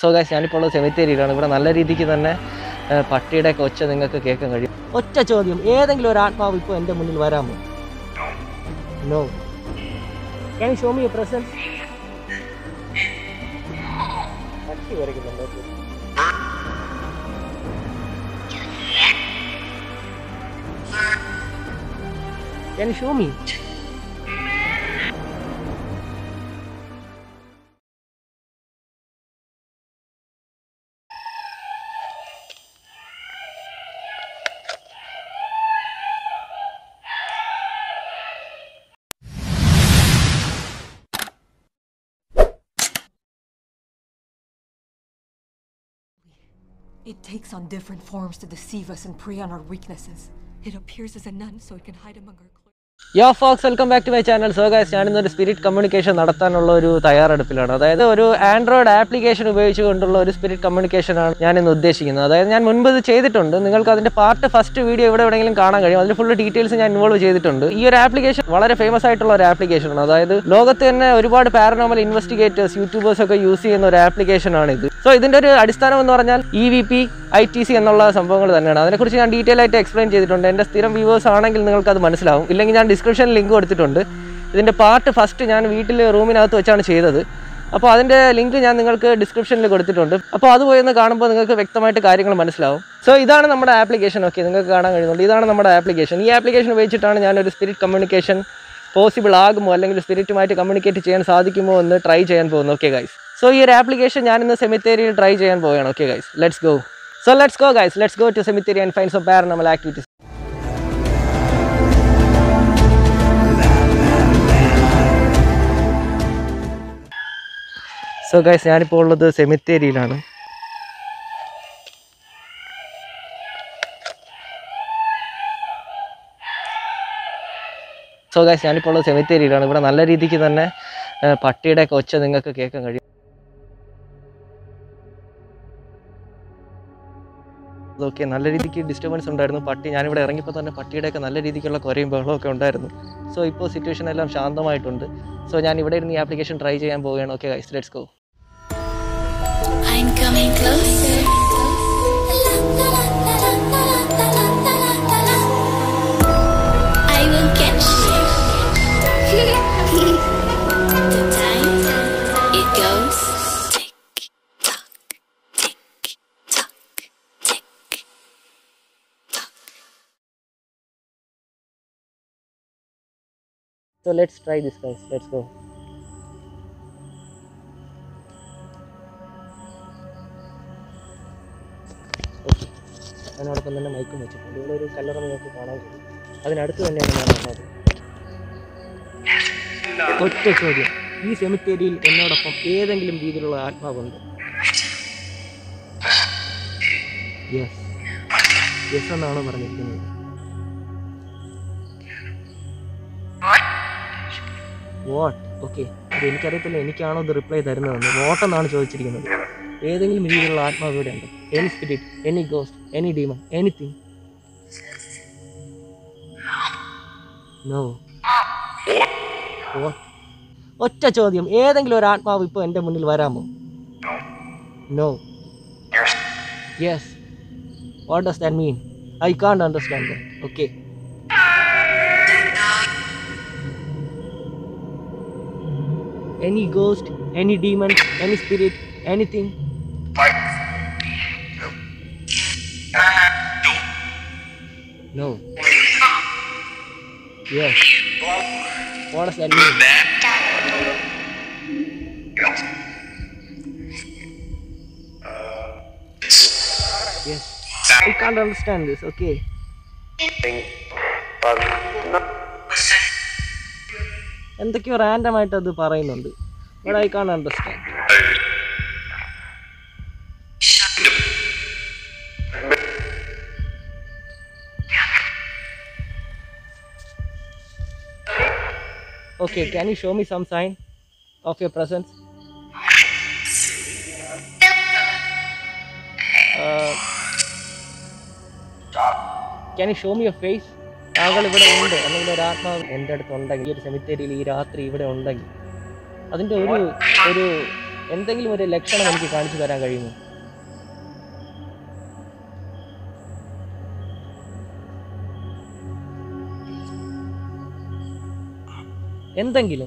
So guys ഞാനിപ്പോൾ ഉള്ളത് സെമിത്തേരിയിലാണ് ഇവിടെ നല്ല രീതിക്ക് തന്നെ ആ, പട്ടിയുടെ ഒക്കെ ഒച്ച നിങ്ങൾക്ക് കേൾക്കാൻ കഴിയും ഒറ്റ ചോദ്യം ഏതെങ്കിലും ഒരു ആത്മാവ് ഇപ്പോൾ എൻ്റെ മുന്നിൽ വരാമോ no can show me presence പട്ടി വരയ്ക്കുന്നുണ്ടോ can show me It takes on different forms to deceive us and prey on our weaknesses. It appears as a nun so it can hide among our clothes. Yo folks welcome back to my channel so guys ഞാനിന്നൊരു spirit communication നടത്താനുള്ള ഒരു തയ്യാറെടുപ്പിലാണ് അതായത് ഒരു Android application ഉപയോഗിച്ചുകൊണ്ടുള്ള ഒരു spirit communication ആണ് ഞാൻ ഇന്ന് ഉദ്ദേശിക്കുന്നത് അതായത് ഞാൻ മുൻപ് ഇത് ചെയ്തിട്ടുണ്ട് നിങ്ങൾക്ക് അതിന്റെ പാർട്ട് ഫസ്റ്റ് വീഡിയോ ഇവിടെ എവിടെയെങ്കിലും കാണാൻ കഴിയും അതിൽ ഫുൾ ഡീറ്റെയിൽസ് ഞാൻ ഇൻവോൾവ് ചെയ്തിട്ടുണ്ട് ഈ ഒരു ആപ്ലിക്കേഷൻ വളരെ ഫേമസ് ആയിട്ടുള്ള ഒരു ആപ്ലിക്കേഷനാണ് അതായത് ലോകത്ത് തന്നെ ഒരുപാട് പാരനോമൽ ഇൻവെസ്റ്റിഗേറ്റേഴ്സ് യൂട്യൂബേഴ്സ് ഒക്കെ യൂസ് ചെയ്യുന്ന ഒരു ആപ്ലിക്കേഷൻ ആണ് ഇത് സോ ഇതിന്റെ ഒരു അടിസ്ഥാനം എന്ന് പറഞ്ഞാൽ E V P I T C എന്നുള്ള സംഭവങ്ങൾ തന്നെയാണ് അതിനെക്കുറിച്ച് ഞാൻ ഡീറ്റെയിൽ ആയിട്ട് എക്സ്പ്ലെയിൻ ചെയ്തിട്ടുണ്ട് എൻ്റെ സ്ഥിരം വ്യൂവേഴ്സ് ആണെങ്കിൽ നിങ്ങൾക്ക് അത് മനസ്സിലാവും ഇല്ലെങ്കിൽ ഞാൻ ഡിസ്ക്രിപ്ഷനിൽ ലിങ്ക് കൊടുത്തിട്ടുണ്ട് ഇതിൻ്റെ പാർട്ട് ഫസ്റ്റ് ഞാൻ വീട്ടിൽ റൂമിനകത്ത് വെച്ചാണ് ചെയ്തത് അപ്പോൾ അതിൻ്റെ ലിങ്ക് ഞാൻ നിങ്ങൾക്ക് ഡിസ്ക്രിപ്ഷനിൽ കൊടുത്തിട്ടുണ്ട് അപ്പോൾ അത് പോയി ഒന്ന് കാണുമ്പോൾ നിങ്ങൾക്ക് വ്യക്തമായിട്ട് കാര്യങ്ങൾ മനസ്സിലാവും സോ ഇതാണ് നമ്മുടെ ആപ്ലിക്കേഷൻ ഓക്കെ നിങ്ങൾക്ക് കാണാൻ കഴിയുന്നുണ്ട് ഇതാണ് നമ്മുടെ ആപ്ലിക്കേഷൻ ഈ ആപ്ലിക്കേഷൻ ഉപയോഗിച്ചിട്ടാണ് ഞാനൊരു സ്പിരിറ്റ് കമ്മ്യൂണിക്കേഷൻ പോസിബിൾ ആകുമോ അല്ലെങ്കിൽ സ്പിരിറ്റുമായിട്ട് കമ്മ്യൂണിക്കേറ്റ് ചെയ്യാൻ സാധിക്കുമോ എന്ന് ട്രൈ ചെയ്യാൻ പോകുന്നു ഓക്കെ ഗൈസ് സോ ഈ ഒരു ആപ്ലിക്കേഷൻ ഞാൻ ഇന്ന് സെമിത്തേരിയിൽ ട്രൈ ചെയ്യാൻ പോവുകയാണ് okay guys let's go so let's go guys let's go to cemetery and find some paranormal activities so guys ഞാനിപ്പോൾ ഉള്ളത് സെമിത്തേരിയിലാണ് സോ ഗൈസ് ഞാനിപ്പോൾ ഉള്ളത് സെമിത്തേരിയിലാണ് ഇവിടെ നല്ല രീതിക്ക് തന്നെ ആ, പട്ടിയുടെ ഒക്കെ ഒച്ച നിങ്ങൾക്ക് കേൾക്കാൻ കഴിയും ഓക്കെ നല്ല രീതിക്ക് ഡിസ്റ്റർബൻസ് ഉണ്ടായിരുന്നു പട്ടി ഞാനിവിടെ ഇറങ്ങിയപ്പോൾ തന്നെ പട്ടിയുടെയൊക്കെ നല്ല രീതിക്കുള്ള കുറയും ബഹളവും ഒക്കെ ഉണ്ടായിരുന്നു സോ ഇപ്പോൾ സിറ്റുവേഷൻ എല്ലാം ശാന്തമായിട്ടുണ്ട് സോ ഞാൻ ഇവിടെ ഇരുന്ന് ഈ ആപ്ലിക്കേഷൻ ട്രൈ ചെയ്യാൻ പോവുകയാണ് okay guys let's go I'm coming closer. I will catch you. the time it goes tick tock, tick tock, tick tock. So let's try this guys. Let's go. Okay അതിനോടൊപ്പം തന്നെ മൈക്കും വെച്ചിട്ടുണ്ട് ഇവിടെ ഒരു കല്ലറ നിങ്ങൾക്ക് കാണാൻ കഴിയും അതിനടുത്ത് തന്നെയാണ് ഞാൻ വന്നത് ഒറ്റ ചോദ്യം ഈ സെമിത്തേരിയിൽ എന്നോടൊപ്പം ഏതെങ്കിലും രീതിയിലുള്ള ആത്മാവുണ്ട് യെസ് യെസ് എന്നാണ് പറഞ്ഞിരിക്കുന്നത് വാട്ട് ഓക്കെ അത് എനിക്കറിയത്തില്ല എനിക്കാണോ ഇത് റിപ്ലൈ തരുന്നതെന്ന് വാട്ട് എന്നാണ് ചോദിച്ചിരിക്കുന്നത് ഏതെങ്കിലും രീതിയിലുള്ള ആത്മാവ് ഇവിടെ ഉണ്ട് any spirit any ghost any demon anything no what ഒറ്റ ചോദ്യം ഏതെങ്കിലും ഒരു ആത്മാവ് ഇപ്പോൾ എൻ്റെ മുന്നിൽ വരാമോ no yes what does that mean I can't understand okay any ghost, any demon, any spirit, anything. No. Yes. What does that mean? Yes. I can't understand this. Okay. എന്തൊക്കെയോ റാൻഡം ആയിട്ട് അത് പറയുന്നുണ്ട് but I can't understand Okay, can you show me some sign of your presence? Uh, can you show me your face? താങ്കൾ ഇവിടെ ഉണ്ട് അല്ലെങ്കിൽ ഒരു ആത്മാവ് എൻ്റെ അടുത്ത് ഉണ്ടെങ്കിൽ ഈ ഒരു സെമിത്തേരിയിൽ ഈ രാത്രി ഇവിടെ ഉണ്ടെങ്കിൽ അതിൻ്റെ ഒരു ഒരു എന്തെങ്കിലും ഒരു ലക്ഷണം എനിക്ക് കാണിച്ചു തരാൻ കഴിയുമോ എന്തെങ്കിലും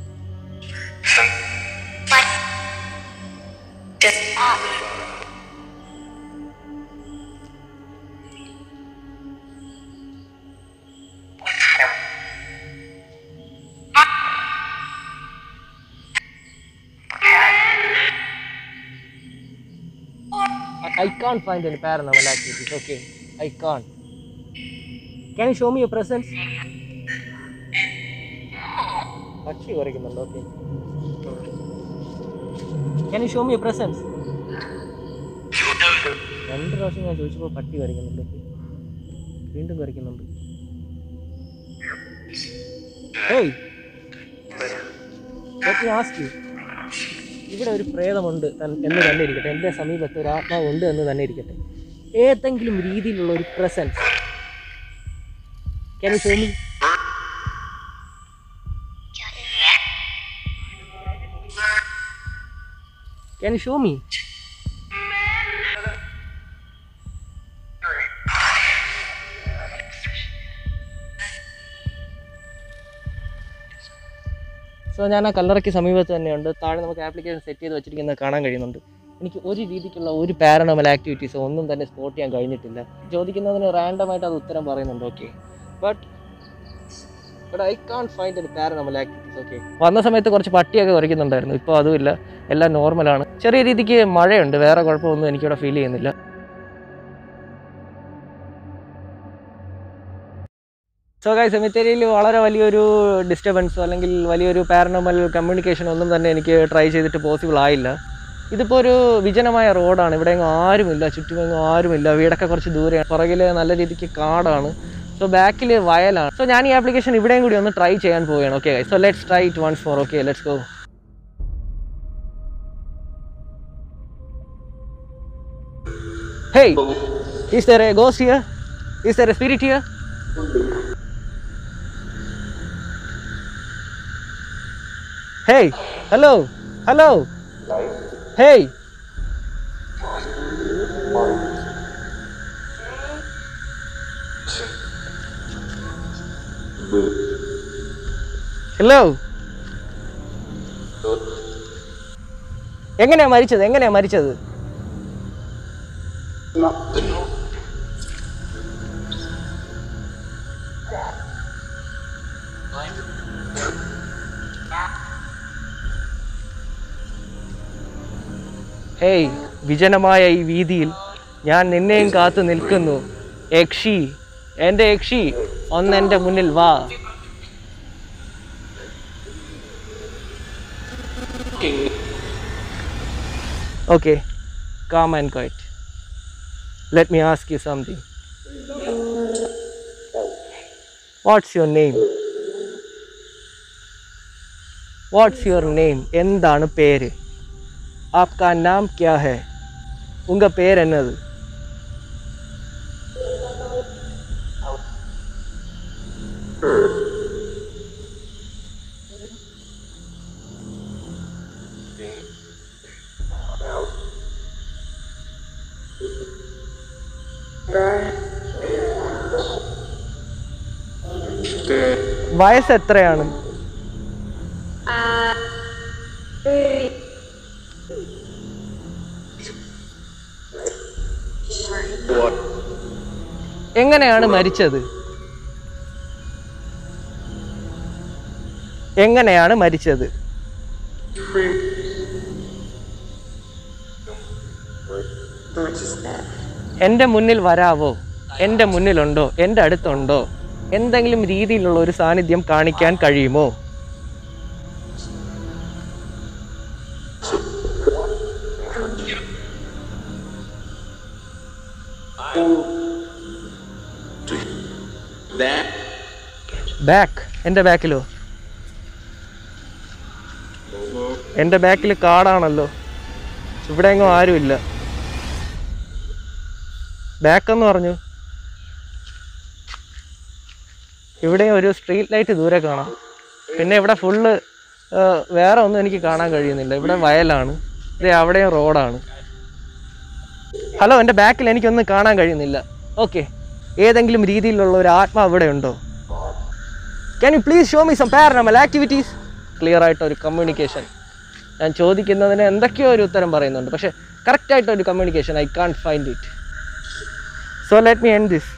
I, I can't find any paranormal activities. Okay, I can't. Can you show me your presence? പക്ഷി കുറയ്ക്കുന്നുണ്ട് okay can you show me presence രണ്ട് പ്രാവശ്യം ഞാൻ ചോദിച്ചപ്പോൾ പട്ടി വരയ്ക്കുന്നുണ്ട് ഓക്കെ വീണ്ടും കുറയ്ക്കുന്നുണ്ട് hey let me ask you ഇവിടെ ഒരു പ്രേതമുണ്ട് തൻ- എന്ന് തന്നെ ഇരിക്കട്ടെ എൻ്റെ സമീപത്ത് ഒരു ആത്മാവ് ഉണ്ട് എന്ന് തന്നെ ഇരിക്കട്ടെ ഏതെങ്കിലും രീതിയിലുള്ള ഒരു presence can you show me can you show me so ഞാൻ ആ കല്ലറയ്ക്ക് സമീപത്ത് തന്നെയുണ്ട് താഴെ നമുക്ക് ആപ്ലിക്കേഷൻ സെറ്റ് ചെയ്ത് വെച്ചിരിക്കുന്നത് കാണാൻ കഴിയുന്നുണ്ട് എനിക്ക് ഒരു രീതിക്കുള്ള ഒരു പാരനോമൽ ആക്ടിവിറ്റീസോ ഒന്നും തന്നെ സ്പോട്ട് ചെയ്യാൻ കഴിഞ്ഞിട്ടില്ല ചോദിക്കുന്നതിന് റാൻഡമായിട്ട് അത് ഉത്തരം പറയുന്നുണ്ട് okay but but I can't find any paranormal activities okay വന്ന സമയത്ത് കുറച്ച് പട്ടിയൊക്കെ കുറയ്ക്കുന്നുണ്ടായിരുന്നു ഇപ്പോൾ അതുമില്ല എല്ലാം നോർമലാണ് ചെറിയ രീതിക്ക് മഴയുണ്ട് വേറെ കുഴപ്പമൊന്നും എനിക്കിവിടെ ഫീൽ ചെയ്യുന്നില്ല സോ ഗൈസ് സെമിത്തേരിയിൽ വളരെ വലിയൊരു ഡിസ്റ്റർബൻസോ അല്ലെങ്കിൽ വലിയൊരു പാരനോമൽ കമ്മ്യൂണിക്കേഷൻ ഒന്നും തന്നെ എനിക്ക് ട്രൈ ചെയ്തിട്ട് പോസിബിൾ ആയില്ല ഇതിപ്പോൾ ഒരു വിജനമായ റോഡാണ് ഇവിടെ എങ്ങും ആരുമില്ല ചുറ്റുമെങ്ങും ആരുമില്ല വീടൊക്കെ കുറച്ച് ദൂരെയാണ് പുറകിൽ നല്ല രീതിക്ക് കാടാണ് സോ ബാക്കിൽ വയലാണ് സോ ഞാൻ ഈ ആപ്ലിക്കേഷൻ ഇവിടെയും കൂടി ഒന്ന് ട്രൈ ചെയ്യാൻ പോവുകയാണ് okay so let's try it once for okay let's go Hey, is there a ghost here? Is there a spirit here? Hey, hello, hello. Hey. Hello എങ്ങനെയാ മരിച്ചത് എങ്ങനെയാ മരിച്ചത് ഹേയ് വിജനമായ ഈ വീതിയിൽ ഞാൻ നിന്നെയും കാത്തു നിൽക്കുന്നു യക്ഷി എൻ്റെ യക്ഷി ഒന്ന് എൻ്റെ മുന്നിൽ വാ okay calm and quiet let me ask you something what's your name what's your name എന്താണ് പേര് ആപ്കാ നാം ക്യാ ഹെ ഉങ്ക പേര് എന്നത് വയസ്സ് എത്രയാണ് എങ്ങനെയാണ് മരിച്ചത് എങ്ങനെയാണ് മരിച്ചത് എൻ്റെ മുന്നിൽ വരാവോ എൻ്റെ മുന്നിലുണ്ടോ എൻ്റെ അടുത്തുണ്ടോ എന്തെങ്കിലും രീതിയിലുള്ള ഒരു സാന്നിധ്യം കാണിക്കാൻ കഴിയുമോ That ബാക്ക് എൻ്റെ ബാക്കിലോ എൻ്റെ ബാക്കിൽ കാടാണല്ലോ ഇവിടെ എങ്ങും ആരുമില്ല ബാക്ക് എന്ന് പറഞ്ഞു ഇവിടെ ഒരു സ്ട്രീറ്റ് ലൈറ്റ് ദൂരെ കാണാം പിന്നെ ഇവിടെ ഫുള്ള് ഏഹ്, വേറെ ഒന്നും എനിക്ക് കാണാൻ കഴിയുന്നില്ല ഇവിടെ വയലാണ് ഇത് അവിടെയും റോഡാണ് ഹലോ എൻ്റെ ബാക്കിൽ എനിക്കൊന്നും കാണാൻ കഴിയുന്നില്ല ഓക്കെ ഏതെങ്കിലും രീതിയിലുള്ള ഒരു ആത്മ ഇവിടെ ഉണ്ടോ can you please show me some paranormal activities clear ആയിട്ട് ഒരു കമ്മ്യൂണിക്കേഷൻ ഞാൻ ചോദിക്കുന്നതിന് എന്തൊക്കെയോ ഒരു ഉത്തരം പറയുന്നുണ്ട് പക്ഷേ കറക്റ്റായിട്ട് ഒരു communication I can't find it so let me end this